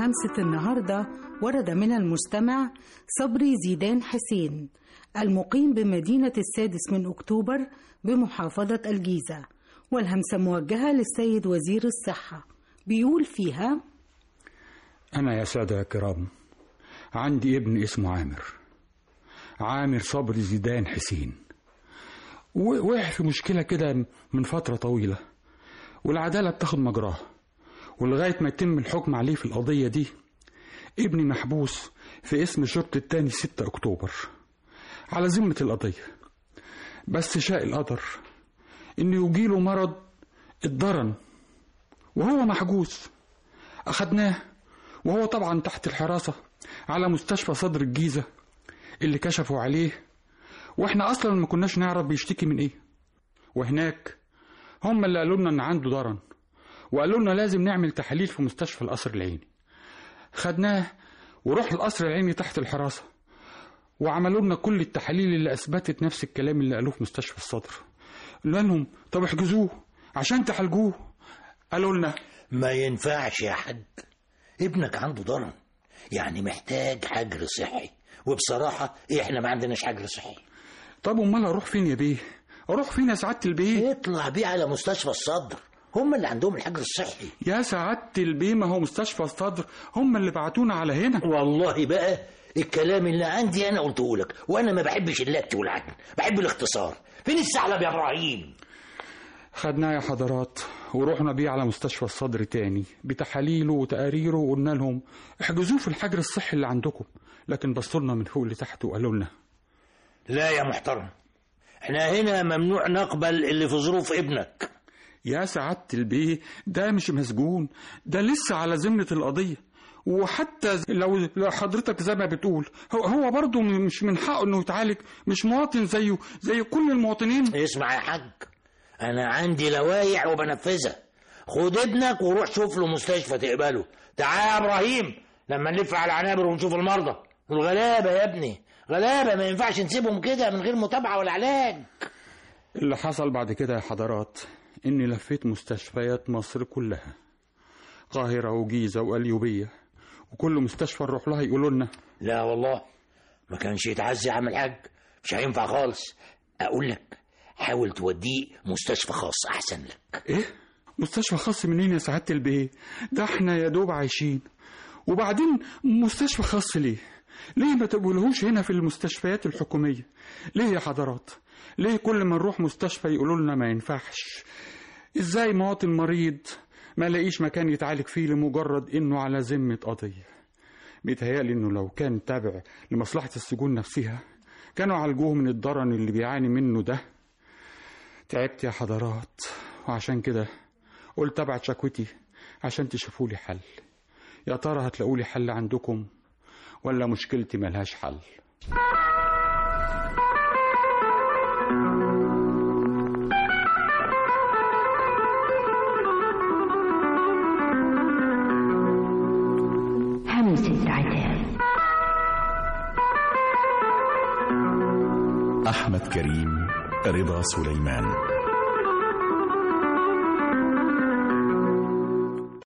همسة النهاردة ورد من المستمع صبري زيدان حسين المقيم بمدينة السادس من أكتوبر بمحافظة الجيزة والهمسة موجهة للسيد وزير الصحة بيقول فيها أنا يا سادة يا كرام عندي ابن اسمه عامر عامر صبري زيدان حسين وقع في مشكلة كده من فترة طويلة والعدالة بتاخد مجراها ولغاية ما يتم الحكم عليه في القضية دي ابني محبوس في اسم الشرطة التاني 6 أكتوبر على ذمة القضية بس شاء القدر إنه يجيله مرض الضرن وهو محجوز أخدناه وهو طبعا تحت الحراسة على مستشفى صدر الجيزة اللي كشفوا عليه واحنا اصلا ما كناش نعرف بيشتكي من ايه وهناك هم اللي قالوا لنا ان عنده ضرن وقالوا لنا لازم نعمل تحاليل في مستشفى القصر العيني خدناه وروح القصر العيني تحت الحراسة وعملوا لنا كل التحاليل اللي اثبتت نفس الكلام اللي قالوه في مستشفى الصدر قلنا لهم طب احجزوه عشان تعالجوه قالوا لنا ما ينفعش يا حاج ابنك عنده ضرن يعني محتاج حجر صحي وبصراحة احنا ما عندناش حجر صحي طب امال اروح فين يا بيه اروح فين يا سعاده البيه اطلع بيه على مستشفى الصدر هم اللي عندهم الحجر الصحي يا سعاده البيه ما هو مستشفى الصدر هم اللي بعتونا على هنا والله بقى الكلام اللي عندي انا قلته لك وانا ما بحبش اللت والعجن بحب الاختصار فين الثعلب يا ابراهيم خدناه يا حضرات ورحنا بيه على مستشفى الصدر تاني بتحاليله وتقاريره وقلنا لهم احجزوه في الحجر الصحي اللي عندكم لكن بصوا لنا من فوق لتحت وقالوا لنا لا يا محترم احنا هنا ممنوع نقبل اللي في ظروف ابنك يا سعادة البيه ده مش مسجون ده لسه على ذمة القضية وحتى لو لو حضرتك زي ما بتقول هو هو برضه مش من حقه انه يتعالج مش مواطن زيه زي كل المواطنين اسمع يا حاج انا عندي لوايح وبنفذها خد ابنك وروح شوف له مستشفى تقبله تعال يا ابراهيم لما نلف على العنابر ونشوف المرضى الغلابه يا ابني غلابه ما ينفعش نسيبهم كده من غير متابعه ولا علاج اللي حصل بعد كده يا حضرات اني لفيت مستشفيات مصر كلها قاهرة وجيزة وقليوبية وكل مستشفى نروح لها يقولوا لنا لا والله ما كانش يتعزي يا عم الحاج مش هينفع خالص اقول لك حاول توديه مستشفى خاص احسن لك ايه مستشفى خاص منين يا سعادة البيه ده احنا يا دوب عايشين وبعدين مستشفى خاص ليه ليه ما تقولهوش هنا في المستشفيات الحكومية ليه يا حضرات ليه كل ما نروح مستشفى يقولوا لنا ما ينفعش ازاي مواطن مريض ما لاقيش مكان يتعالج فيه لمجرد انه على ذمة قضية بيتهيألي انه لو كان تابع لمصلحة السجون نفسها كانوا عالجوه من الضرن اللي بيعاني منه ده تعبت يا حضرات وعشان كده قلت ابعت شكوتي عشان تشوفوا لي حل يا ترى هتلاقوا لي حل عندكم ولا مشكلتي ملهاش حل همسة عتاب أحمد كريم رضا سليمان